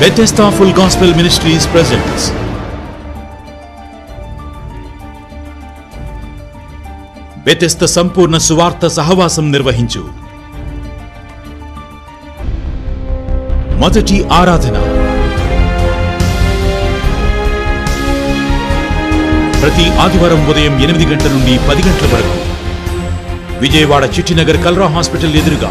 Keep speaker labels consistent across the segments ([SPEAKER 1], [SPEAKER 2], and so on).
[SPEAKER 1] Bethesda Full Gospel Ministries presents Bethesda సంపూర్ణ సువార్త సహవాసం నిర్వహించు మొదటి ఆరాధన ప్రతి ఆదివారం ఉదయం ఎనిమిది గంటల నుండి పది గంటల వరకు విజయవాడ చిట్టినగర్ కల్రా హాస్పిటల్ ఎదురుగా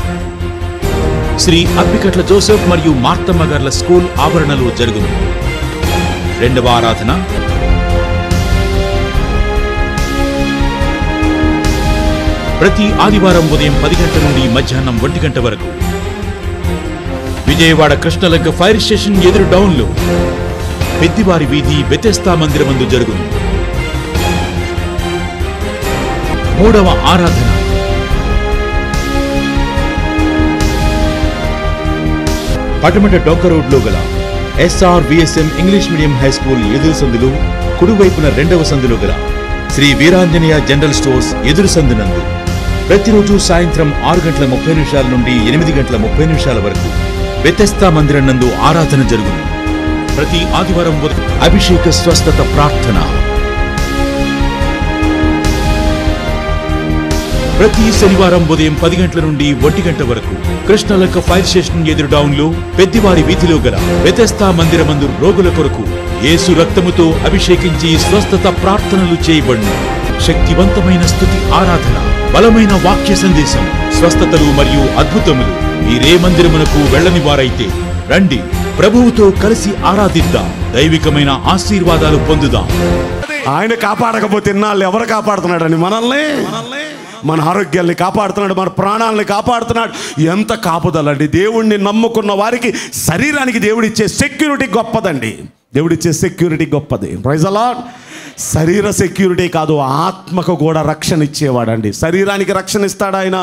[SPEAKER 1] శ్రీ అప్పికట్ల జోసెఫ్ మరియు మార్తమ్మ గార్ల స్కూల్ ఆవరణలో జరుగును రెండవ ఆరాధన ప్రతి ఆదివారం ఉదయం పది గంటల నుండి మధ్యాహ్నం ఒంటి గంట వరకు విజయవాడ కృష్ణలంక ఫైర్ స్టేషన్ ఎదురు డౌన్లో పెద్దివారి వీధి బెతెస్తా మందిరమందు జరుగును మూడవ ఆరాధన పటమట డొంక రోడ్లో గల SR VSM English medium high school ఎదురు సందులు కుడివైపున రెండవ సందులో గల శ్రీ వీరాంజనేయ జనరల్ స్టోర్స్ ఎదురు సందునందు ప్రతిరోజు సాయంత్రం ఆరు గంటల ముప్పై నిమిషాల నుండి ఎనిమిది గంటల ముప్పై నిమిషాల వరకు వ్యతస్థా మందిరం నందు ఆరాధన జరుగును ప్రతి ఆదివారం ఉదయం అభిషేక స్వస్థత ప్రార్థన ప్రతి శనివారం ఉదయం పది గంటల నుండి ఒంటి గంట వరకు కృష్ణలక్క ఫైర్ స్టేషన్ ఎదురు డౌన్ లో పెద్దివారి వీధిలో గల వ్యతస్థా మందిరమందు రోగుల కొరకు యేసు రక్తముతో అభిషేకించి స్వస్థత ప్రార్థనలు చేయబడును శక్తివంతమైన స్థుతి ఆరాధన బలమైన వాక్య సందేశం స్వస్థతలు మరియు అద్భుతములు మీరే మందిరమునకు వెళ్ళని వారైతే రండి ప్రభువుతో కలిసి ఆరాధిద్దాం దైవికమైన ఆశీర్వాదాలు పొందుదాం
[SPEAKER 2] ఆయన కాపాడకపోతే ఇన్నాళ్ళు ఎవరు కాపాడుతున్నాడని మనల్ని మన ఆరోగ్యాల్ని కాపాడుతున్నాడు మన ప్రాణాలని కాపాడుతున్నాడు ఎంత కాపుదలండి దేవుణ్ణి నమ్ముకున్న వారికి శరీరానికి దేవుడిచ్చే సెక్యూరిటీ గొప్పదండి దేవుడిచ్చే సెక్యూరిటీ గొప్పది ప్రైజ్ అలాట్ శరీర సెక్యూరిటీ కాదు ఆత్మకు కూడా రక్షణ ఇచ్చేవాడండి శరీరానికి రక్షణ ఇస్తాడు ఆయన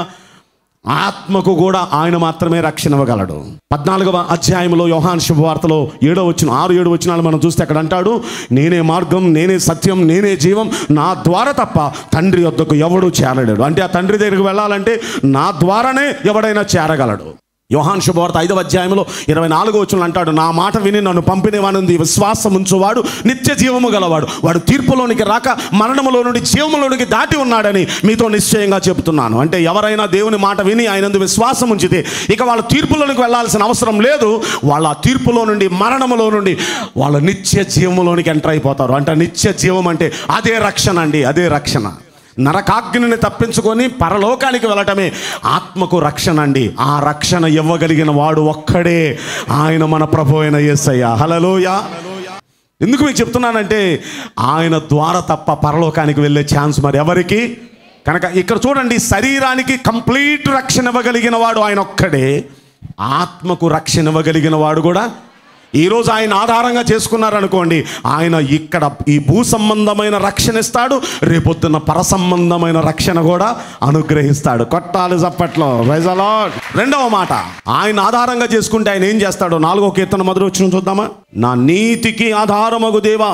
[SPEAKER 2] ఆత్మకు కూడా ఆయన మాత్రమే రక్షణ ఇవ్వగలడు పద్నాలుగవ అధ్యాయంలో యోహాన్ శుభవార్తలో ఏడో వచ్చిన ఆరు ఏడు వచ్చినాలు మనం చూస్తే అక్కడ అంటాడు నేనే మార్గం నేనే సత్యం నేనే జీవం నా ద్వారా తప్ప తండ్రి వద్దకు ఎవడు చేరలేడు అంటే ఆ తండ్రి దగ్గరికి వెళ్ళాలంటే నా ద్వారానే ఎవడైనా చేరగలడు యోహాన్ శుభవార్త ఐదవ అధ్యాయంలో ఇరవై నాలుగో వచ్చిన అంటాడు నా మాట విని నన్ను పంపినవానుంది విశ్వాసం ఉంచువాడు నిత్య జీవము గలవాడు వాడు తీర్పులోనికి రాక మరణములో నుండి జీవములోనికి దాటి ఉన్నాడని మీతో నిశ్చయంగా చెబుతున్నాను అంటే ఎవరైనా దేవుని మాట విని ఆయనందు విశ్వాసం ఉంచితే ఇక వాళ్ళ తీర్పులోనికి వెళ్ళాల్సిన అవసరం లేదు వాళ్ళ ఆ తీర్పులో నుండి మరణములో నుండి వాళ్ళ నిత్య జీవములోనికి ఎంటర్ అయిపోతారు అంటే నిత్య జీవం అంటే అదే రక్షణ అండి అదే రక్షణ నరకాగ్నిని తప్పించుకొని పరలోకానికి వెళ్ళటమే ఆత్మకు రక్షణ అండి ఆ రక్షణ ఇవ్వగలిగిన వాడు ఒక్కడే ఆయన మన ప్రభు అయిన యేసయ్య హలలోయ ఎందుకు మీకు చెప్తున్నానంటే ఆయన ద్వారా తప్ప పరలోకానికి వెళ్ళే ఛాన్స్ మరి ఎవరికి కనుక ఇక్కడ చూడండి శరీరానికి కంప్లీట్ రక్షణ ఇవ్వగలిగిన వాడు ఆయన ఒక్కడే ఆత్మకు రక్షణ ఇవ్వగలిగిన వాడు కూడా ఈరోజు ఆయన ఆధారంగా చేసుకున్నారనుకోండి ఆయన ఇక్కడ ఈ భూ సంబంధమైన రక్షణ ఇస్తాడు రేపొద్దున పర సంబంధమైన రక్షణ కూడా అనుగ్రహిస్తాడు కొట్టాలి చప్పట్లో రైజలా రెండవ మాట ఆయన ఆధారంగా చేసుకుంటే ఆయన ఏం చేస్తాడు నాలుగో కీర్తన మొదలు వచ్చిన చూద్దామా నా నీతికి ఆధారమగు దేవా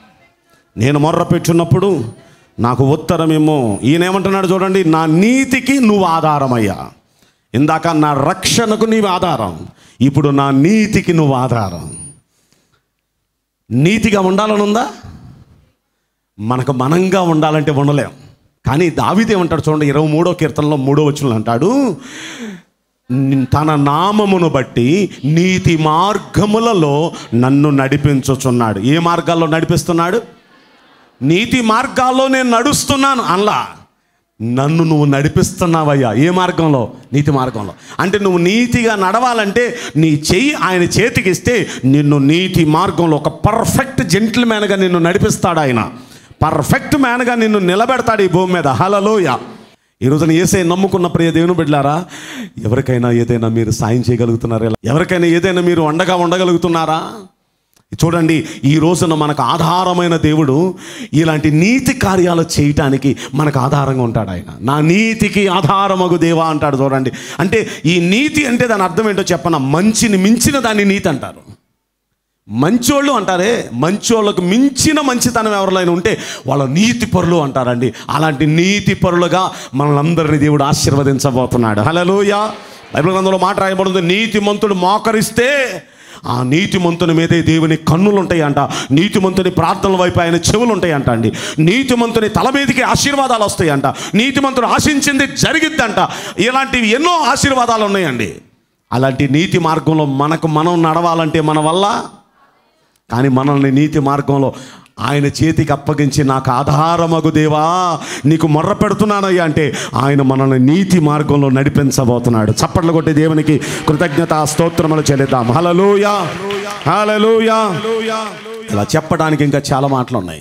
[SPEAKER 2] నేను మొర్ర పెట్టున్నప్పుడు నాకు ఉత్తరమేమో ఈయన ఏమంటున్నాడు చూడండి నా నీతికి నువ్వు ఆధారమయ్యా ఇందాక నా రక్షణకు నీవు ఆధారం ఇప్పుడు నా నీతికి నువ్వు ఆధారం నీతిగా ఉండాలని ఉందా మనకు మనంగా ఉండాలంటే ఉండలేం కానీ దావిది ఏమంటాడు చూడండి ఇరవై మూడో కీర్తనలో మూడో వచ్చిన అంటాడు తన నామమును బట్టి నీతి మార్గములలో నన్ను నడిపించుచున్నాడు ఏ మార్గాల్లో నడిపిస్తున్నాడు నీతి మార్గాల్లో నేను నడుస్తున్నాను అలా నన్ను నువ్వు నడిపిస్తున్నావయ్యా ఏ మార్గంలో నీతి మార్గంలో అంటే నువ్వు నీతిగా నడవాలంటే నీ చెయ్యి ఆయన చేతికి ఇస్తే నిన్ను నీతి మార్గంలో ఒక పర్ఫెక్ట్ జెంటిల్మ్యాన్గా నిన్ను నడిపిస్తాడు ఆయన పర్ఫెక్ట్ మ్యాన్గా నిన్ను నిలబెడతాడు ఈ భూమి మీద హలలోయ ఈ రోజున ఏసే నమ్ముకున్న ప్రియ దేవుని బిడ్డారా ఎవరికైనా ఏదైనా మీరు సాయం చేయగలుగుతున్నారా ఎవరికైనా ఏదైనా మీరు అండగా ఉండగలుగుతున్నారా చూడండి ఈ రోజున మనకు ఆధారమైన దేవుడు ఇలాంటి నీతి కార్యాలు చేయటానికి మనకు ఆధారంగా ఉంటాడు ఆయన నా నీతికి ఆధారమగు దేవా అంటాడు చూడండి అంటే ఈ నీతి అంటే దాని అర్థం ఏంటో చెప్పన మంచిని మించిన దాన్ని నీతి అంటారు మంచోళ్ళు అంటారే మంచోళ్ళకు మించిన మంచితనం ఎవరిలో ఉంటే వాళ్ళ నీతి పరులు అంటారండి అలాంటి నీతి పరులుగా మనల్ని దేవుడు ఆశీర్వదించబోతున్నాడు హలోయ బైబిల్ గ్రంథంలో మాట రాయబడింది నీతిమంతుడు మోకరిస్తే ఆ నీతిమంతుని మీదే దేవుని కన్నులు ఉంటాయంట నీతిమంతుని ప్రార్థనల వైపు ఆయన చెవులు ఉంటాయంట అండి నీతిమంతుని తల మీదకి ఆశీర్వాదాలు వస్తాయంట నీతిమంతుడు ఆశించింది జరిగిద్దంట ఇలాంటివి ఎన్నో ఆశీర్వాదాలు ఉన్నాయండి అలాంటి నీతి మార్గంలో మనకు మనం నడవాలంటే మన వల్ల కానీ మనల్ని నీతి మార్గంలో ఆయన చేతికి అప్పగించి నాకు ఆధారమగు దేవా నీకు మొర్ర పెడుతున్నానయ్యా అంటే ఆయన మనల్ని నీతి మార్గంలో నడిపించబోతున్నాడు చప్పట్లు కొట్టి దేవునికి కృతజ్ఞత స్తోత్రములు చెల్లిద్దాం హలలోయా హలలోయా ఇలా చెప్పడానికి ఇంకా చాలా మాటలు ఉన్నాయి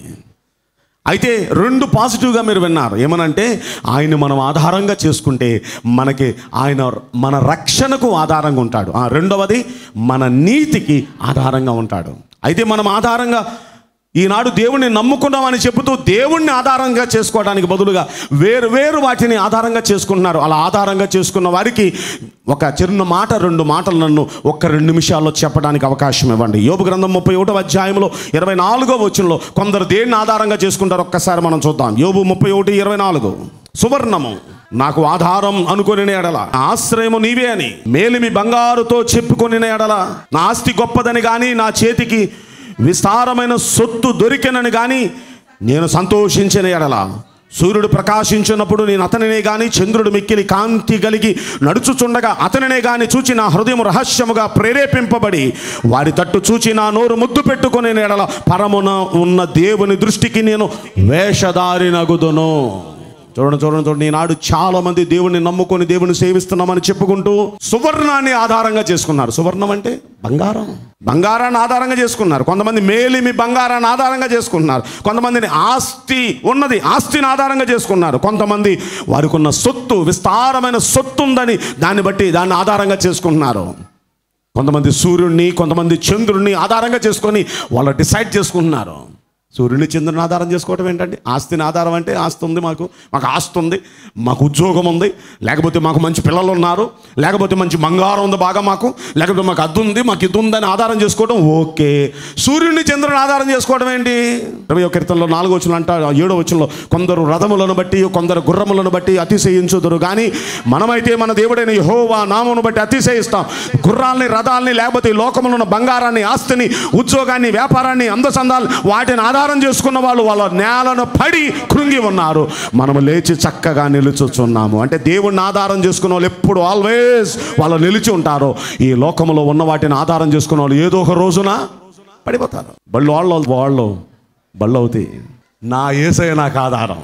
[SPEAKER 2] అయితే రెండు పాజిటివ్గా మీరు విన్నారు ఏమనంటే ఆయన మనం ఆధారంగా చేసుకుంటే మనకి ఆయన మన రక్షణకు ఆధారంగా ఉంటాడు ఆ రెండవది మన నీతికి ఆధారంగా ఉంటాడు అయితే మనం ఆధారంగా ఈనాడు దేవుణ్ణి నమ్ముకున్నామని చెబుతూ దేవుణ్ణి ఆధారంగా చేసుకోవడానికి బదులుగా వేరు వేరు వాటిని ఆధారంగా చేసుకుంటున్నారు అలా ఆధారంగా చేసుకున్న వారికి ఒక చిన్న మాట రెండు మాటలు నన్ను ఒక్క రెండు నిమిషాల్లో చెప్పడానికి అవకాశం ఇవ్వండి యోబు గ్రంథం ముప్పై ఒకటో అధ్యాయంలో ఇరవై నాలుగో వచనంలో కొందరు దేన్ని ఆధారంగా చేసుకుంటారు ఒక్కసారి మనం చూద్దాం యోబు ముప్పై ఒకటి ఇరవై నాలుగు సువర్ణము నాకు ఆధారం అనుకుని ఎడల నా ఆశ్రయము నీవే అని మేలిమి బంగారుతో చెప్పుకొని ఎడల నా ఆస్తి గొప్పదని కానీ నా చేతికి విస్తారమైన సొత్తు దొరికెనని కానీ నేను సంతోషించిన ఎడల సూర్యుడు ప్రకాశించినప్పుడు నేను అతనినే గాని చంద్రుడు మిక్కిలి కాంతి కలిగి నడుచుచుండగా అతనినే గాని చూచి నా హృదయం రహస్యముగా ప్రేరేపింపబడి వారి తట్టు చూచి నా నోరు ముద్దు పెట్టుకునే ఎడల పరమున ఉన్న దేవుని దృష్టికి నేను వేషధారినగుదును చూడండి చూడండి చూడండి ఈనాడు చాలా మంది దేవుణ్ణి నమ్ముకొని దేవుని సేవిస్తున్నామని చెప్పుకుంటూ సువర్ణాన్ని ఆధారంగా చేసుకున్నారు సువర్ణం అంటే బంగారం బంగారాన్ని ఆధారంగా చేసుకున్నారు కొంతమంది మేలిమి బంగారాన్ని ఆధారంగా చేసుకుంటున్నారు కొంతమందిని ఆస్తి ఉన్నది ఆస్తిని ఆధారంగా చేసుకున్నారు కొంతమంది వారికి ఉన్న సొత్తు విస్తారమైన సొత్తు ఉందని దాన్ని బట్టి దాన్ని ఆధారంగా చేసుకుంటున్నారు కొంతమంది సూర్యుడిని కొంతమంది చంద్రుడిని ఆధారంగా చేసుకొని వాళ్ళు డిసైడ్ చేసుకుంటున్నారు సూర్యుని చంద్రుని ఆధారం చేసుకోవటం ఏంటంటే ఆస్తిని ఆధారం అంటే ఆస్తి ఉంది మాకు మాకు ఆస్తి ఉంది మాకు ఉద్యోగం ఉంది లేకపోతే మాకు మంచి పిల్లలు ఉన్నారు లేకపోతే మంచి బంగారం ఉంది బాగా మాకు లేకపోతే మాకు అద్దు ఉంది మాకు ఇది ఉందని ఆధారం చేసుకోవడం ఓకే సూర్యుడిని చంద్రుని ఆధారం చేసుకోవడం ఏంటి ఇరవై ఒక కీర్తనలో నాలుగో వచ్చిన అంటారు ఏడో వచ్చినలో కొందరు రథములను బట్టి కొందరు గుర్రములను బట్టి అతిశయించుదురు కానీ మనమైతే మన దేవుడైన యెహోవా నామమును బట్టి అతిశయిస్తాం గుర్రాల్ని రథాల్ని లేకపోతే ఈ లోకములో ఉన్న బంగారాన్ని ఆస్తిని ఉద్యోగాన్ని వ్యాపారాన్ని అందసందాలు వాటిని ఆధారం చేసుకున్న వాళ్ళు వాళ్ళ నేలను పడి కృంగి ఉన్నారు మనము లేచి చక్కగా నిలుచుచున్నాము అంటే దేవుణ్ణి ఆధారం చేసుకున్న వాళ్ళు ఎప్పుడు ఆల్వేస్ వాళ్ళు నిలిచి ఉంటారు ఈ లోకములో ఉన్న వాటిని ఆధారం చేసుకున్న వాళ్ళు ఏదో ఒక రోజున పడిపోతారు బళ్ళు వాళ్ళు వాళ్ళు బళ్ళు అవుతాయి నా ఏసయ నాకు ఆధారం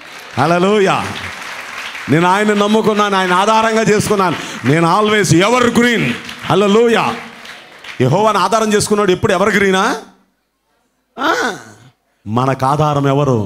[SPEAKER 2] హలోయా నేను ఆయన నమ్ముకున్నాను ఆయన ఆధారంగా చేసుకున్నాను నేను ఆల్వేస్ ఎవర్ గ్రీన్ హలోయ యహోవాని ఆధారం చేసుకున్నాడు ఎప్పుడు ఎవర్ గ్రీనా ఆ, మనకు ఆధారం ఎవరు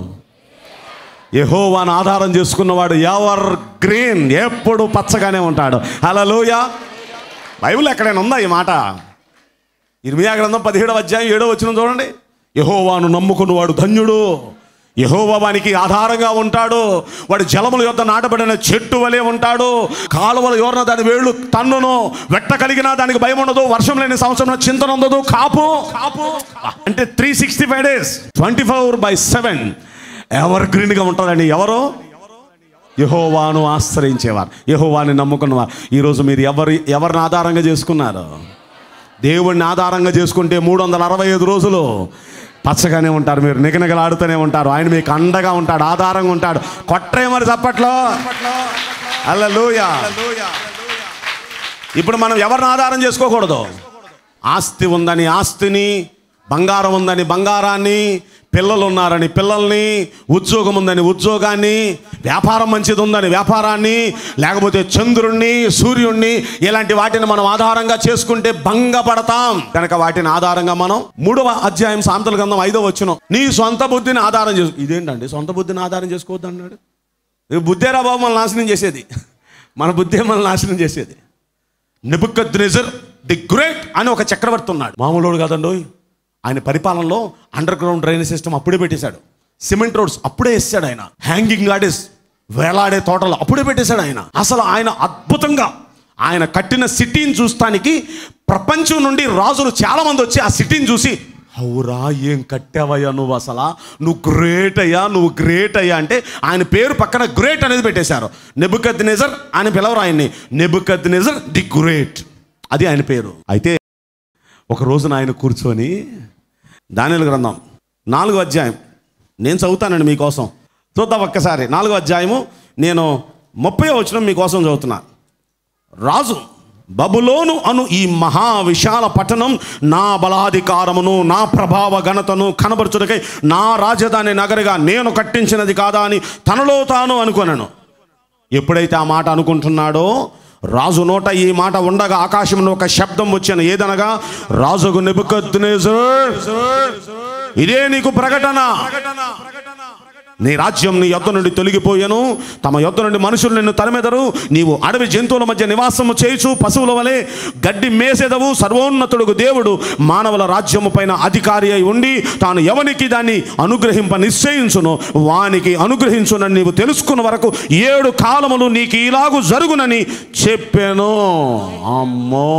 [SPEAKER 2] యహోవాని ఆధారం చేసుకున్నవాడు ఎవర్ గ్రీన్ ఎప్పుడు పచ్చగానే ఉంటాడు హలోయ బైబిల్ ఎక్కడైనా ఉందా ఈ మాట ఇర్మియా గ్రంథం పదిహేడవ అధ్యాయం ఏడో వచ్చిన చూడండి యహోవాను నమ్ముకున్నవాడు ధన్యుడు యహోవా వానికి ఆధారంగా ఉంటాడు వాడు జలముల యొద్ద నాటబడిన చెట్టు వలె ఉంటాడు కాలువల యోరన దాని వేళ్ళు తన్నును వెట్ట కలిగినా దానికి భయం ఉండదు వర్షం లేని సంవత్సరం చింతన ఉండదు కాపు కాపు అంటే three sixty five days twenty four by seven ever గ్రీన్గా ఉంటుందండి ఎవరు యహోవాను ఆశ్రయించేవారు యహోవాని నమ్ముకున్నవారు ఈరోజు మీరు ఎవరి ఎవరిని ఆధారంగా చేసుకున్నారు దేవుణ్ణి ఆధారంగా చేసుకుంటే మూడు వందల అరవై ఐదు రోజులు పచ్చగానే ఉంటారు మీరు నిగనిగలాడుతూనే ఉంటారు ఆయన మీకు అండగా ఉంటాడు ఆధారంగా ఉంటాడు కొట్టే మరి చప్పట్లో అల్లలోయ ఇప్పుడు మనం ఎవరిని ఆధారం చేసుకోకూడదు ఆస్తి ఉందని ఆస్తిని బంగారం ఉందని బంగారాన్ని పిల్లలు ఉన్నారని పిల్లల్ని ఉద్యోగం ఉందని ఉద్యోగాన్ని వ్యాపారం మంచిది ఉందని వ్యాపారాన్ని లేకపోతే చంద్రుణ్ణి సూర్యుణ్ణి ఇలాంటి వాటిని మనం ఆధారంగా చేసుకుంటే భంగపడతాం కనుక వాటిని ఆధారంగా మనం మూడవ అధ్యాయం సాంతల గ్రంథం ఐదవ వచ్చును నీ సొంత బుద్ధిని ఆధారం చేసు ఇదేంటండి సొంత బుద్ధిని ఆధారం చేసుకోవద్దు అన్నాడు ఈ బుద్ధేరా బాబు మనల్ని నాశనం చేసేది మన బుద్ధే మనల్ని నాశనం చేసేది నెబుకద్ నెజర్ ది గ్రేట్ అని ఒక చక్రవర్తి ఉన్నాడు మామూలుడు కాదండి ఆయన పరిపాలనలో అండర్ గ్రౌండ్ డ్రైనేజ్ సిస్టమ్ అప్పుడే పెట్టేశాడు సిమెంట్ రోడ్స్ అప్పుడే వేసాడు ఆయన హ్యాంగింగ్ గార్డెస్ వేలాడే తోటలు అప్పుడే పెట్టేశాడు ఆయన అసలు ఆయన అద్భుతంగా ఆయన కట్టిన సిటీని చూస్తానికి ప్రపంచం నుండి రాజులు చాలా మంది వచ్చి ఆ సిటీని చూసి అవురా ఏం కట్టావయ్యా నువ్వు అసలు నువ్వు గ్రేట్ అయ్యా నువ్వు గ్రేట్ అయ్యా అంటే ఆయన పేరు పక్కన గ్రేట్ అనేది పెట్టేశారు నెబుకద్ నెజర్ అని పిలవరు ఆయన్ని నెబుకద్ నెజర్ ది గ్రేట్ అది ఆయన పేరు అయితే ఒక రోజున ఆయన కూర్చొని దానిల గ్రంథం నాలుగో అధ్యాయం నేను చదువుతానండి మీకోసం చూద్దాం ఒక్కసారి నాలుగో అధ్యాయము నేను ముప్పై వచ్చిన మీకోసం చదువుతున్నా రాజు బబులోను అను ఈ మహా విశాల పట్టణం నా బలాధికారమును నా ప్రభావ ఘనతను కనబరుచుటకై నా రాజధాని నగరగా నేను కట్టించినది కాదా అని తనలో తాను అనుకొనను ఎప్పుడైతే ఆ మాట అనుకుంటున్నాడో రాజు నోట ఈ మాట ఉండగా ఆకాశంలో ఒక శబ్దం వచ్చాను ఏదనగా రాజుకు నెబుకద్నెజర్ ఇదే నీకు ప్రకటన నీ రాజ్యం నీ యొద్ద నుండి తొలగిపోయాను తమ యొద్ద నుండి మనుషులు నిన్ను తరిమెదరు నీవు అడవి జంతువుల మధ్య నివాసము చేయుచు పశువుల వలె గడ్డి మేసెదవు సర్వోన్నతుడుగు దేవుడు మానవుల రాజ్యము పైన అధికారి అయి ఉండి తాను ఎవనికి దాన్ని అనుగ్రహింప నిశ్చయించును వానికి అనుగ్రహించునని నీవు తెలుసుకున్న వరకు ఏడు కాలములు నీకు ఇలాగు జరుగునని చెప్పాను అమ్మో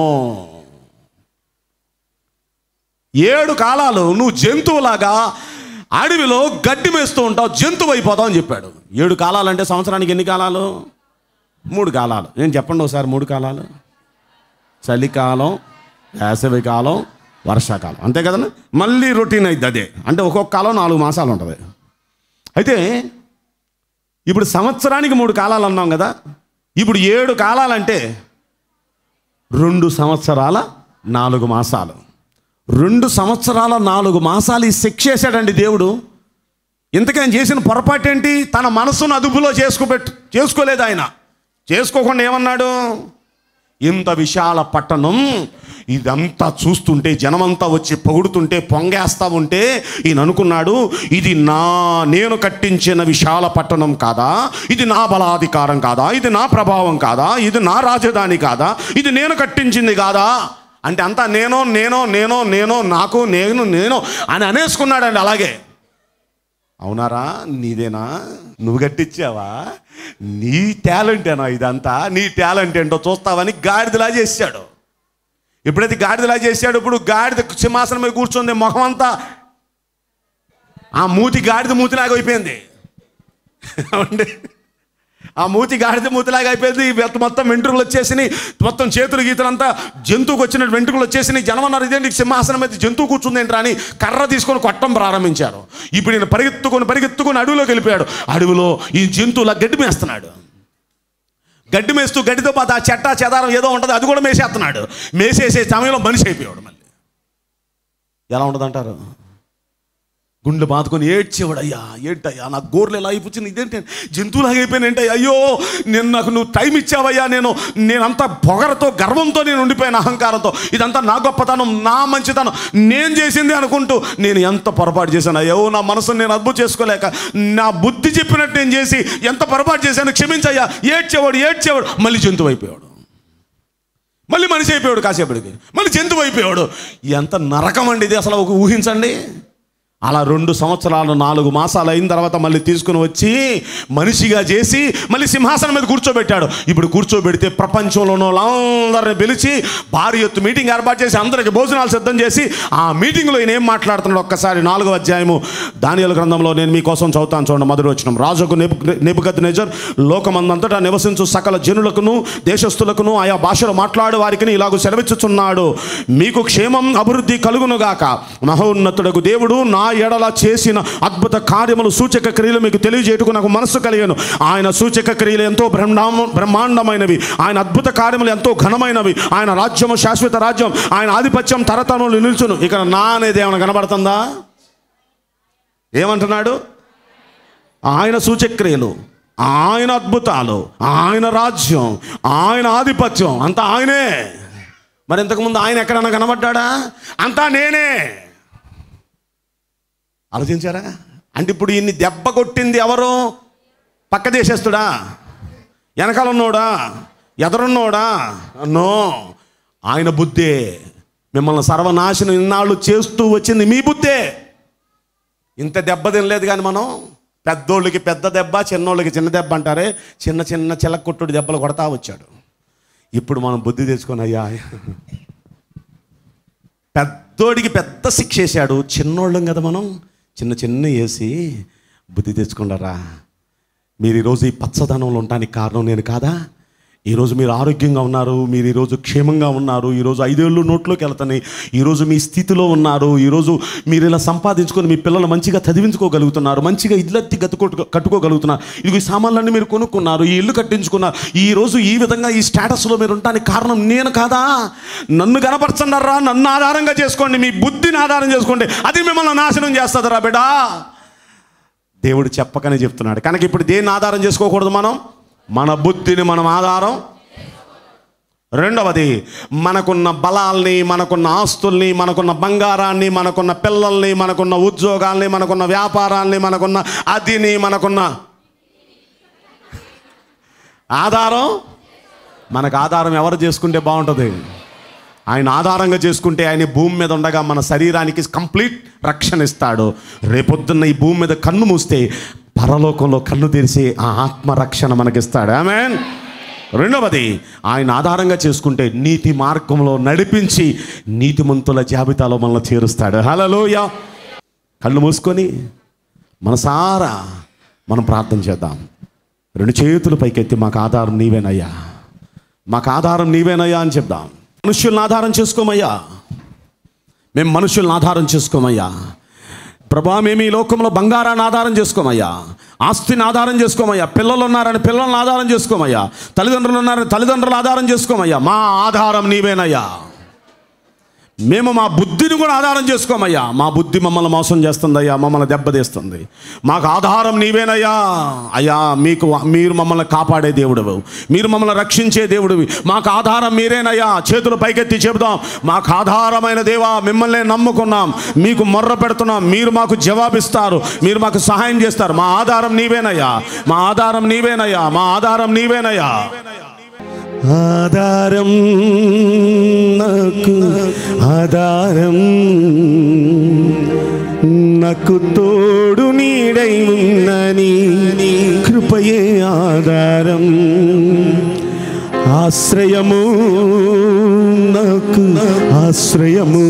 [SPEAKER 2] ఏడు కాలాలు నువ్వు జంతువులాగా అడవిలో గడ్డి మేస్తూ ఉంటావు జంతువు అయిపోతావు అని చెప్పాడు ఏడు కాలాలు అంటే సంవత్సరానికి ఎన్ని కాలాలు మూడు కాలాలు నేను చెప్పండి ఒకసారి మూడు కాలాలు చలికాలం వేసవికాలం వర్షాకాలం అంతే కదండి మళ్ళీ రొటీన్ అయింది అదే అంటే ఒక్కొక్క కాలం నాలుగు మాసాలు ఉంటుంది అయితే ఇప్పుడు సంవత్సరానికి మూడు కాలాలు అన్నాం కదా ఇప్పుడు ఏడు కాలాలంటే రెండు సంవత్సరాల నాలుగు మాసాలు రెండు సంవత్సరాల నాలుగు మాసాలు ఈ శిక్ష చేశాడండి దేవుడు ఇంతకని చేసిన పొరపాటు ఏంటి తన మనసును అదుపులో చేసుకోబెట్టు చేసుకోలేదు ఆయన చేసుకోకుండా ఏమన్నాడు ఇంత విశాల పట్టణం ఇదంతా చూస్తుంటే జనమంతా వచ్చి పొగుడుతుంటే పొంగేస్తా ఉంటే ఈయన అనుకున్నాడు ఇది నా నేను కట్టించిన విశాల పట్టణం కాదా ఇది నా బలాధికారం కాదా ఇది నా ప్రభావం కాదా ఇది నా రాజధాని కాదా ఇది నేను కట్టించింది కాదా అంటే అంతా నేనో నేనో నేనో నేనో నాకు నేను నేను అని అనేసుకున్నాడండి అలాగే అవునారా నీదేనా నువ్వు కట్టించావా నీ టాలెంటేనా ఇదంతా నీ టాలెంట్ ఏంటో చూస్తావని గాడిదలా చేశాడు ఎప్పుడైతే గాడిదలా చేశాడు ఇప్పుడు గాడిద సింహాసనం మీద కూర్చుంది ముఖం అంతా ఆ మూతి గాడిద మూతిలాగా అయిపోయింది ఏమండి? ఆ మూతి గాడిద మూతిలాగా అయిపోయింది ఈ మొత్తం- మొత్తం వెంట్రుకలు వచ్చేసినాయి మొత్తం చేతులు గీతలంతా జంతువుకు వచ్చిన వెంట్రుకలు వచ్చేసినాయి జనం అన్నారు ఇదేంటి సింహాసనం మీద జంతువు కూర్చుంది ఏంట్రా అని కర్ర తీసుకొని కొట్టం ప్రారంభించారు ఇప్పుడు నేను పరిగెత్తుకొని పరిగెత్తుకొని అడవిలోకి వెళ్ళిపోయాడు అడవిలో ఈ జంతువులా గడ్డి మేస్తున్నాడు గడ్డి మేస్తూ గడ్డితో పాటు ఆ చెట్ట చెదారం ఏదో ఉంటుంది అది కూడా మేసేస్తున్నాడు మేసేసే సమయంలో మనిషి అయిపోయాడు మళ్ళీ ఎలా ఉండదంటారు గుండె బాదుకొని ఏడ్చేవాడు అయ్యా ఏంటయ్యా నాకు గోర్లు ఎలా అయిపోయింది ఇదేంటి జంతువులాగా అయిపోయినంటే అయ్యో నేను నాకు నువ్వు టైం ఇచ్చావయ్యా నేను నేనంతా పొగరతో గర్వంతో నేను ఉండిపోయాను అహంకారంతో ఇదంతా నా గొప్పతనం నా మంచితనం నేను చేసింది అనుకుంటూ నేను ఎంత పొరపాటు చేశాను అయ్యో నా మనసును నేను అద్భుతం చేసుకోలేక నా బుద్ధి చెప్పినట్టు నేను చేసి ఎంత పొరపాటు చేశాను క్షమించయ్యా ఏడ్చేవాడు ఏడ్చేవాడు మళ్ళీ జంతువు అయిపోయాడు మళ్ళీ మనిషి అయిపోయాడు కాసేపటికి మళ్ళీ జంతువు అయిపోయాడు ఎంత నరకం అండి ఇది అసలు ఒక ఊహించండి అలా రెండు సంవత్సరాలు నాలుగు మాసాలు అయిన తర్వాత మళ్ళీ తీసుకుని వచ్చి మనిషిగా చేసి మళ్ళీ సింహాసనం మీద కూర్చోబెట్టాడు ఇప్పుడు కూర్చోబెడితే ప్రపంచంలోనూ అందరిని పిలిచి భారీ ఎత్తు మీటింగ్ ఏర్పాటు చేసి అందరికి భోజనాలు సిద్ధం చేసి ఆ మీటింగ్లో ఈయన ఏం మాట్లాడుతున్నాడు ఒక్కసారి నాలుగో అధ్యాయము దానియల గ్రంథంలో నేను మీకోసం చదువుతాను చూడండి మొదటి వచ్చిన రాజుకు నెబుకత్ నెజర్ లోకమందంతటా నివసించు సకల జనులకును దేశస్థులకును ఆయా భాషలు మాట్లాడు వారికి ఇలాగ సెలవిచ్చుచున్నాడు మీకు క్షేమం అభివృద్ధి కలుగునుగాక మహోన్నతుడకు దేవుడు నా ఎడల చేసిన అద్భుత కార్యములు సూచక క్రియలు మీకు తెలియజేయటకు నాకు మనస్సు కలిగాను ఆయన సూచక క్రియలు ఎంతో బ్రహ్మాండ బ్రహ్మాండమైనవి ఆయన అద్భుత కార్యములు ఎంతో ఘనమైనవి ఆయన రాజ్యము శాశ్వత రాజ్యం ఆయన ఆధిపత్యం తరతరములు నిల్చును ఇక్కడ నా అనేది ఏమైనా కనబడుతుందా ఏమంటున్నాడు ఆయన సూచక్రియలు ఆయన అద్భుతాలు ఆయన రాజ్యం ఆయన ఆధిపత్యం అంతా ఆయనే మరి ఇంతకుముందు ఆయన ఎక్కడన్నా కనబడ్డా అంతా నేనే ఆలోచించారా అంటే ఇప్పుడు ఇన్ని దెబ్బ కొట్టింది ఎవరు పక్క దేశస్తుడా వెనకాల ఉన్నోడా ఎదరున్నోడా నో ఆయన బుద్ధే మిమ్మల్ని సర్వనాశనం ఇన్నాళ్ళు చేస్తూ వచ్చింది మీ బుద్ధే ఇంత దెబ్బ తినలేదు కానీ మనం పెద్దోళ్ళకి పెద్ద దెబ్బ చిన్నోళ్ళకి చిన్న దెబ్బ అంటారే చిన్న చిన్న చిలకొట్టుడు దెబ్బలు కొడతా వచ్చాడు ఇప్పుడు మనం బుద్ధి తెచ్చుకొని అయ్యా పెద్దోడికి పెద్ద శిక్ష వేసాడు చిన్నోళ్ళం కదా మనం చిన్న చిన్న వేసి బుద్ధి తెచ్చుకుంటారా మీరు ఈరోజు ఈ పచ్చదనంలో ఉండడానికి కారణం నేను కాదా ఈరోజు మీరు ఆరోగ్యంగా ఉన్నారు మీరు ఈరోజు క్షేమంగా ఉన్నారు ఈరోజు ఐదేళ్ళు నోట్లోకి వెళ్తున్నాయి ఈరోజు మీ స్థితిలో ఉన్నారు ఈరోజు మీరు ఇలా సంపాదించుకొని మీ పిల్లలు మంచిగా చదివించుకోగలుగుతున్నారు మంచిగా ఇల్లెత్తి గతుకొట్టు కట్టుకోగలుగుతున్నారు ఇది ఈ సామాన్లన్నీ మీరు కొనుక్కున్నారు ఈ ఇల్లు కట్టించుకున్నారు ఈ రోజు ఈ విధంగా ఈ స్టేటస్లో మీరు ఉండడానికి కారణం నేను కాదా నన్ను కనపరచండారా నన్ను ఆధారంగా చేసుకోండి మీ బుద్ధిని ఆధారం చేసుకోండి అది మిమ్మల్ని నాశనం చేస్తుందిరా బిడ్డా దేవుడు చెప్పకనే చెప్తున్నాడు కనుక ఇప్పుడు దేన్ని ఆధారం చేసుకోకూడదు మనం మన బుద్ధిని మనం ఆధారం రెండవది మనకున్న బలాల్ని మనకున్న ఆస్తుల్ని మనకున్న బంగారాన్ని మనకున్న పిల్లల్ని మనకున్న ఉద్యోగాల్ని మనకున్న వ్యాపారాల్ని మనకున్న అదిని మనకున్న ఆధారం మనకు ఆధారం ఎవరు చేసుకుంటే బాగుంటుంది ఆయన ఆధారంగా చేసుకుంటే ఆయన ఈ భూమి మీద ఉండగా మన శరీరానికి కంప్లీట్ రక్షణ ఇస్తాడు రేపొద్దున్న ఈ భూమి మీద కన్ను మూస్తే పరలోకంలో కన్ను తెరిచి ఆ ఆత్మ రక్షణ మనకిస్తాడు ఆమెన్ రెండవది ఆయన ఆధారంగా చేసుకుంటే నీతి మార్గంలో నడిపించి నీతిమంతుల జాబితాలో మనల్ని చేరుస్తాడు హలోయ కళ్ళు మూసుకొని మనసారా మనం ప్రార్థన చేద్దాం రెండు చేతులు పైకెత్తి మాకు ఆధారం నీవేనయ్యా మాకు ఆధారం నీవేనయ్యా అని చెప్దాం మనుషుల్ని ఆధారం చేసుకోమయ్యా మేము మనుషుల్ని ఆధారం చేసుకోమయ్యా ప్రభా మేము ఈ లోకంలో బంగారాన్ని ఆధారం చేసుకోమయ్యా ఆస్తిని ఆధారం చేసుకోమయ్యా పిల్లలు ఉన్నారని పిల్లల్ని ఆధారం చేసుకోమయ్యా తల్లిదండ్రులు ఉన్నారని తల్లిదండ్రులు ఆధారం చేసుకోమయ్యా మా ఆధారం నీవేనయ్యా మేము మా బుద్ధిని కూడా ఆధారం చేసుకోమయ్యా మా బుద్ధి మమ్మల్ని మోసం చేస్తుందయ్యా మమ్మల్ని దెబ్బతీస్తుంది మాకు ఆధారం నీవేనయ్యా అయ్యా మీకు మీరు మమ్మల్ని కాపాడే దేవుడు మీరు మమ్మల్ని రక్షించే దేవుడివి మాకు ఆధారం మీరేనయ్యా చేతులు పైకెత్తి చెబుదాం మాకు ఆధారమైన దేవా మిమ్మల్ని నమ్ముకున్నాం మీకు మొర్ర పెడుతున్నాం మీరు మాకు జవాబిస్తారు మీరు మాకు సహాయం చేస్తారు మా ఆధారం నీవేనయ్యా మా ఆధారం నీవేనయ్యా మా ఆధారం నీవేనయ్యా ఆధారం నాకు ఆధారం నాకు తోడు నీడై ఉన్నని కృపయే ఆధారం ఆశ్రయము నాకు ఆశ్రయము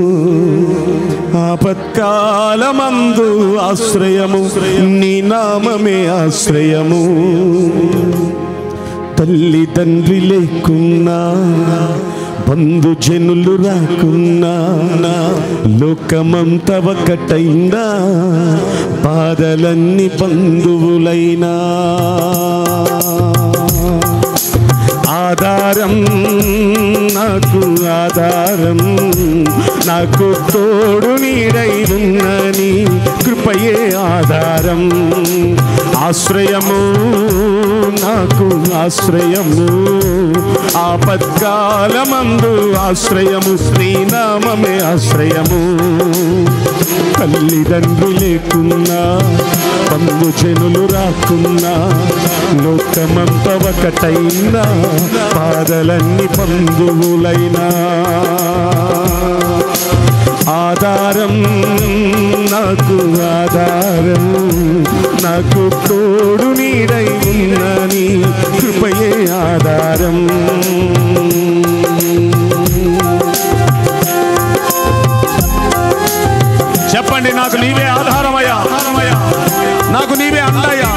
[SPEAKER 2] ఆపత్కాలమందు ఆశ్రయము నీ నామమే ఆశ్రయము తల్లిదండ్రి లేకున్నా బంధుజనులు రాకున్నా లోకమంత ఒకటైనా బాధలన్నీ బంధువులైనా ఆధారం నాకు ఆధారం నాకు తోడు నీడై ఉన్నని కృపయే ఆధారం ఆశ్రయము నాకు ఆశ్రయము ఆపత్కాలమందు ఆశ్రయము శ్రీనామమే ఆశ్రయము తల్లిదండ్రులు లేకున్నా బంధుజనులు రాకున్నా లోకమంత ఒకటైనా బాధలన్నీ బంధువులైనా ఆధారం నాకు ఆధారం నాకు తోడు నీడై ఉన్నని కృపయే ఆధారం చెప్పండి నాకు నీవే ఆధారమయ్యా నాకు నీవే అండయ్యా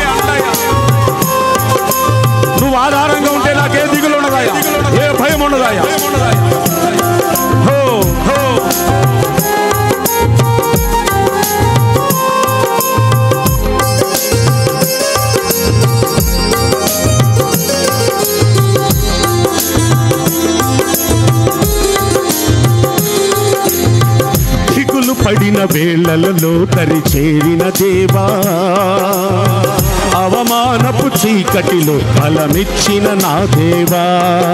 [SPEAKER 2] నువ్వు ఆధారంగా ఉంటే నాకే దిగులు ఉండదాయా ఏ భయం ఉండదాయా హో హో దిగులు పడిన వేళలలో తరి చేరిన దేవా అవమానపు చీకటిలో ఫలమిచ్చిన నా దేవా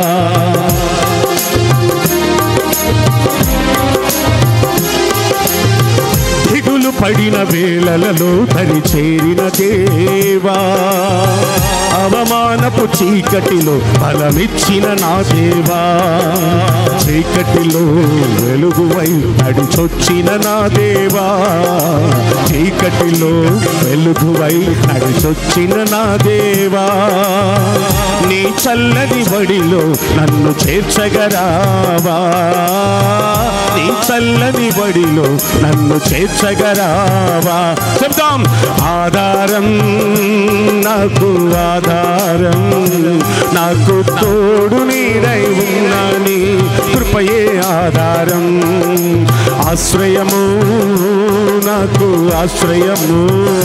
[SPEAKER 2] దిగులు పడిన వేళలలో తరి చేరిన దేవా అవమానపు చీకటిలో ఫలమిచ్చిన నా దేవా చీకటిలో వెలుగువై నడిచొచ్చిన నా దేవా చీకటిలో వెలుగువై నడిచొచ్చిన నా దేవా నీ చల్లని బడిలో నన్ను చేర్చగరావా నీ చల్లని బడిలో నన్ను చేర్చగరావా చెప్దాం ఆధారం నాకు ఆధారం నాకు తోడు నీడై ఉన్నని కృపయే ఆధారం ఆశ్రయము నాకు ఆశ్రయము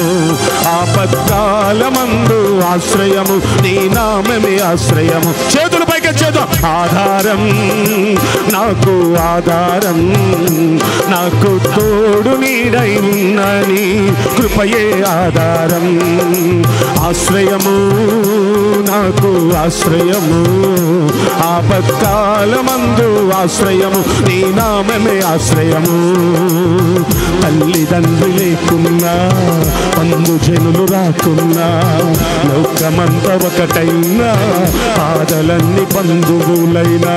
[SPEAKER 2] ఆపత్కాలమందు ఆశ్రయము నీ నామమే ఆశ్రయము చేతుల పైకి చేద్దాం ఆధారం నాకు ఆధారం నాకు తోడు నీడై ఉన్నని కృపయే ఆధారం ఆశ్రయము నాకు ఆశ్రయము ఆపత్కాలమందు ఆశ్రయము నీ నామమే ఆశ్రయము తల్లిదండ్రి లేకున్నా పందు జనులు రాకున్నా లోకమంత ఒకటైనా పాదలన్నీ బంధువులైనా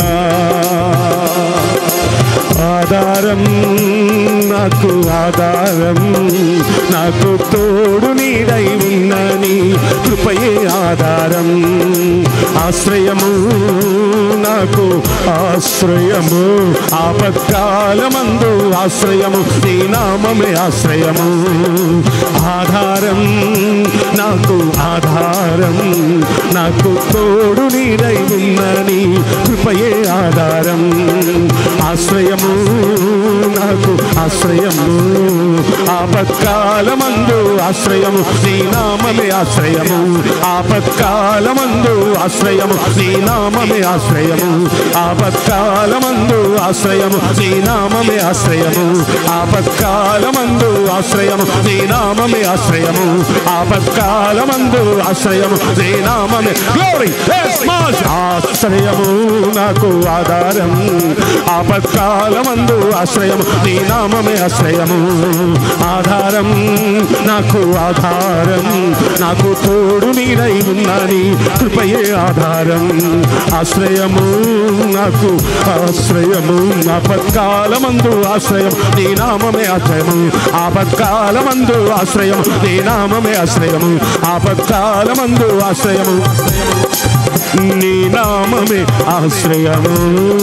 [SPEAKER 2] ఆధారం నాకు ఆధారం నాకు తోడు నీడై ఉన్నని కృపయే ఆధారం ఆశ్రయము నాకు ఆశ్రయము ఆపత్కాలమందు ఆశ్రయము నీ నామమే ఆశ్రయము ఆధారం నాకు ఆధారం నాకు తోడు నీడై ఉన్నని కృపయే ఆధారం ఆశ్రయము నాకు ఆశ్రయము ఆపత్కాలమందు ఆశ్రయము నీ నామమే ఆశ్రయము ఆపత్కాలమందు ఆశ్రయము నీ నామమే ఆశ్రయము ఆపత్కాలమందు ఆశ్రయము నీ నామమే ఆశ్రయము ఆపత్కాలమందు ఆశ్రయము నీ నామమే ఆశ్రయము ఆపత్కాలమందు ఆశ్రయము నీ నామమే గ్లోరీ ఆశ్రయము నాకు ఆధారం ఆపత్కాలమందు ఆశ్రయము నీ నామమే ఆశ్రయము ఆధారం నాకు ఆధారం నాకు తోడు నీడై ఉన్నని కృపయే ఆధారం ఆశ్రయము నాకు ఆశ్రయము ఆపత్కాలమందు ఆశ్రయం నీ నామమే ఆశ్రయము ఆపత్కాలమందు ఆశ్రయం నీ నామమే ఆశ్రయము ఆపత్కాలమందు ఆశ్రయము నీ నామమే ఆశ్రయము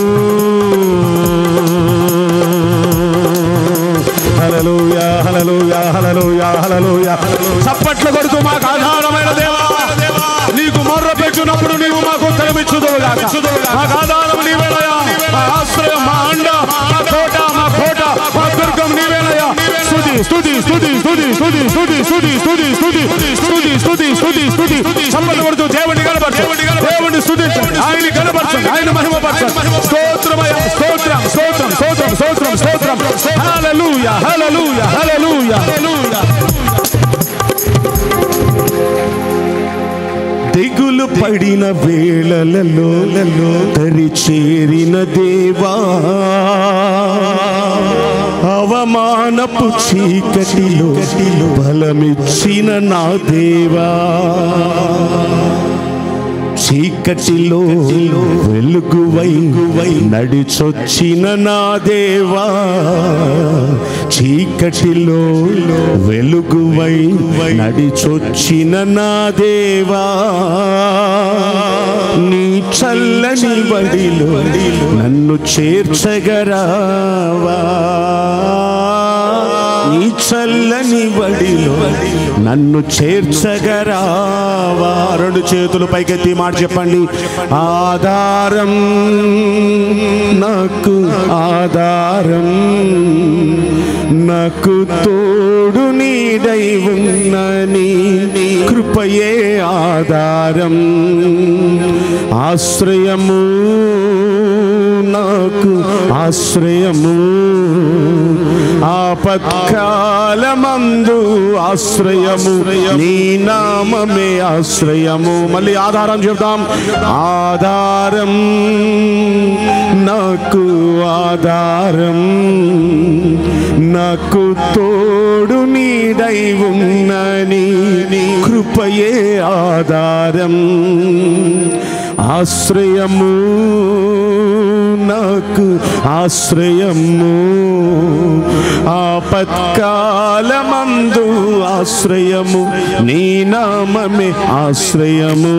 [SPEAKER 2] హలలుయా హలలుయా హలలుయా హలలుయా చప్పట్లు కొడుతూ మాకు ఆధారమైన దేవా నీకు మొర్ర పెట్టునప్పుడు నీవు మాకు ఉత్తరమిచ్చుదువుగాక మాకు ఆధారం నీవేనయా మా ఆశ్రయం మా అండ మా కోట మా కోట మా దుర్గం నీవేనయా స్తుతి స్తుతి స్తుతి స్తుతి స్తుతి స్తుతి స్తుతి స్తుతి స్తుతి స్తుతి స్తుతి స్తుతి స్తుతి చప్పట్లు కొడుతూ దేవుని కనపరచండి దేవుని స్తుతించండి ఆయన కనపరచండి ఆయన మహిమపరచండి స్తోత్రమయ స్తోత్రం స్తోత్రం స్తోత్రం స్తోత్రం స్తోత్రం హల్లెలూయా హల్లెలూయా హల్లెలూయా హల్లెలూయా దిగులు పడిన వేళలలో తరి చేరిన దేవా అవమానపు చీకటిలో బలమిచ్చిన నా దేవా చీకటిలో వెలుగువై నడిచొచ్చిన నా దేవా చీకటిలో వెలుగువై నడిచొచ్చిన నా దేవా నీ చల్లని బడిలో నన్ను చేర్చగరావా నీ చల్లని బడిలో నన్ను చేర్చగరావా రెండు చేతులు పైకెత్తి మాట చెప్పండి ఆధారం నాకు ఆధారం నాకు తోడు నీడై ఉన్నని కృపయే ఆధారం ఆశ్రయము నాకు ఆశ్రయము ఆపత్కాలమందు ఆశ్రయము నీ నామమే ఆశ్రయము మళ్ళీ ఆధారం చెప్తాం ఆధారం నాకు ఆధారం నాకు తోడు నీడై ఉన్నని కృపయే ఆధారం ఆశ్రయము నాకు ఆశ్రయము ఆపత్కాలమందు ఆశ్రయము నీ నామమే ఆశ్రయము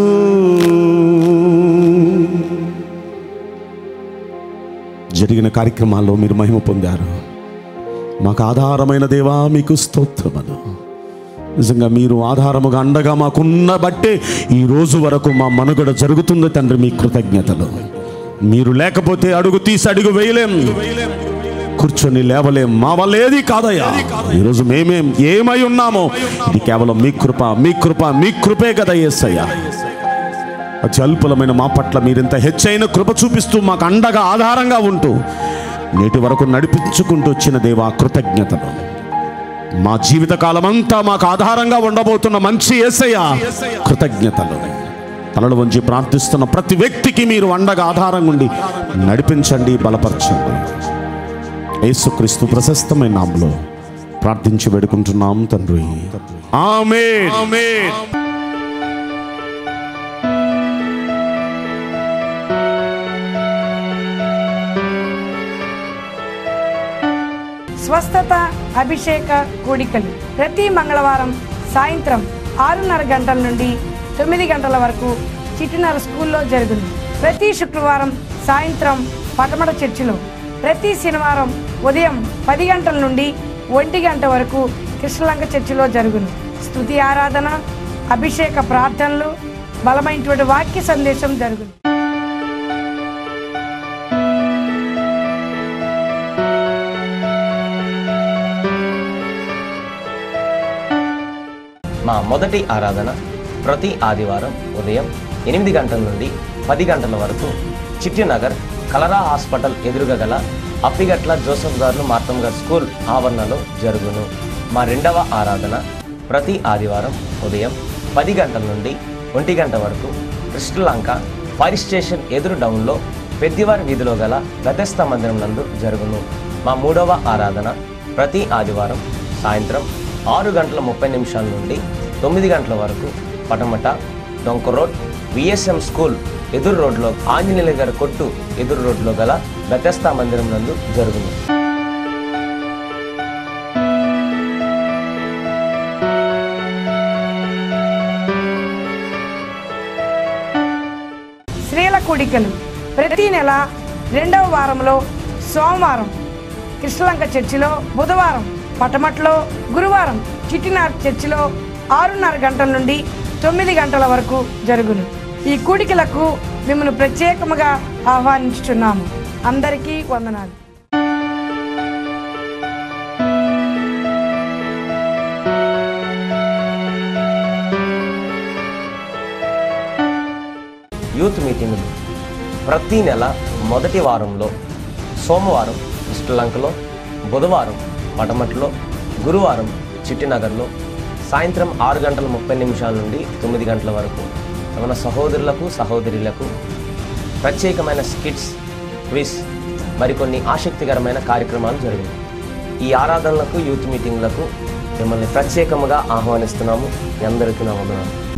[SPEAKER 2] జరిగిన కార్యక్రమాల్లో మీరు మహిమ పొందారు మాకు ఆధారమైన దేవా మీకు స్తోత్రములు నిజంగా మీరు ఆధారముగా అండగా మాకున్న బట్టే ఈ రోజు వరకు మా మనుగడ జరుగుతుంది తండ్రి మీ కృతజ్ఞతలు మీరు లేకపోతే అడుగు తీసి అడుగు వేయలేం కూర్చొని లేవలేం మా వల్ల ఏది కాదయ్యా ఈరోజు మేమేం ఏమై ఉన్నామో ఇది కేవలం మీ కృప మీ కృప మీ కృపే కదా ఏసయ్యా అతి అల్పులమైన మా పట్ల మీరింత హెచ్చైన కృప చూపిస్తూ మాకు అండగా ఆధారంగా ఉంటూ నేటి వరకు నడిపించుకుంటూ వచ్చిన దేవా కృతజ్ఞతలు మా జీవితకాలం అంతా మాకు ఆధారంగా ఉండబోతున్న మంచి ఏసయ్య కృతజ్ఞతలు తలలు వంచి ప్రార్థిస్తున్న ప్రతి వ్యక్తికి మీరు అండగా ఆధారంగా ఉండి నడిపించండి బలపరచండి యేసుక్రీస్తు ప్రశస్తమైన నామలో ప్రార్థించి వేడుకుంటున్నాం తండ్రి ఆమేన్
[SPEAKER 3] స్వస్థత అభిషేక కూడికలు ప్రతి మంగళవారం సాయంత్రం ఆరున్నర గంటల నుండి తొమ్మిది గంటల వరకు చిట్టినర స్కూల్లో జరుగును ప్రతి శుక్రవారం సాయంత్రం పటమట చర్చిలో ప్రతి శనివారం ఉదయం పది గంటల నుండి ఒంటి గంట వరకు కృష్ణలంక చర్చిలో జరుగును స్తుతి ఆరాధన అభిషేక ప్రార్థనలు బలమైనటువంటి వాక్య సందేశం జరుగును
[SPEAKER 4] మా మొదటి ఆరాధన ప్రతి ఆదివారం ఉదయం ఎనిమిది గంటల నుండి పది గంటల వరకు చిట్టినగర్ కలరా హాస్పిటల్ ఎదురుగా గల అప్పిగట్ల జోసఫ్ గారు మార్తమ్ గారు స్కూల్ ఆవరణలో జరుగును మా రెండవ ఆరాధన ప్రతి ఆదివారం ఉదయం పది గంటల నుండి ఒంటి గంట వరకు కృష్ణలంక ఫైర్ స్టేషన్ ఎదురు డౌన్లో పెద్దివారి వీధిలో గల గతస్థ మందిరం నందు జరుగును మా మూడవ ఆరాధన ప్రతి ఆదివారం సాయంత్రం ఆరు గంటల ముప్పై నిమిషాల నుండి తొమ్మిది గంటల వరకు పటమట డొంక రోడ్ విఎస్ఎం స్కూల్ ఎదురు రోడ్లో ఆంజనేయుల గారి కొట్టు ఎదురు రోడ్లో గల బెతస్తా మందిరం నందు జరుగును
[SPEAKER 3] స్త్రీల కూడికలు ప్రతి నెల రెండవ వారంలో సోమవారం కృష్ణలంక చర్చిలో బుధవారం పటమట్లో గురువారం చిట్టినార్ చర్చిలో ఆరున్నర గంటల నుండి తొమ్మిది గంటల వరకు జరుగును ఈ కూడికలకు మిమ్మల్ని ప్రత్యేకముగా ఆహ్వానించుచున్నాము అందరికీ వందనాలు
[SPEAKER 4] యూత్ మీటింగులు ప్రతి నెల మొదటి వారంలో సోమవారం శ్రీలంకలో బుధవారం పటమట్లో గురువారం చిట్టినగర్లో సాయంత్రం ఆరు గంటల ముప్పై నిమిషాల నుండి తొమ్మిది గంటల వరకు మన సహోదరులకు సహోదరులకు ప్రత్యేకమైన స్కిట్స్ క్విజ్ మరికొన్ని ఆసక్తికరమైన కార్యక్రమాలు జరిగాయి ఈ ఆరాధనలకు యూత్ మీటింగ్లకు మిమ్మల్ని ప్రత్యేకముగా ఆహ్వానిస్తున్నాము మీ అందరికీ నా వందనాలు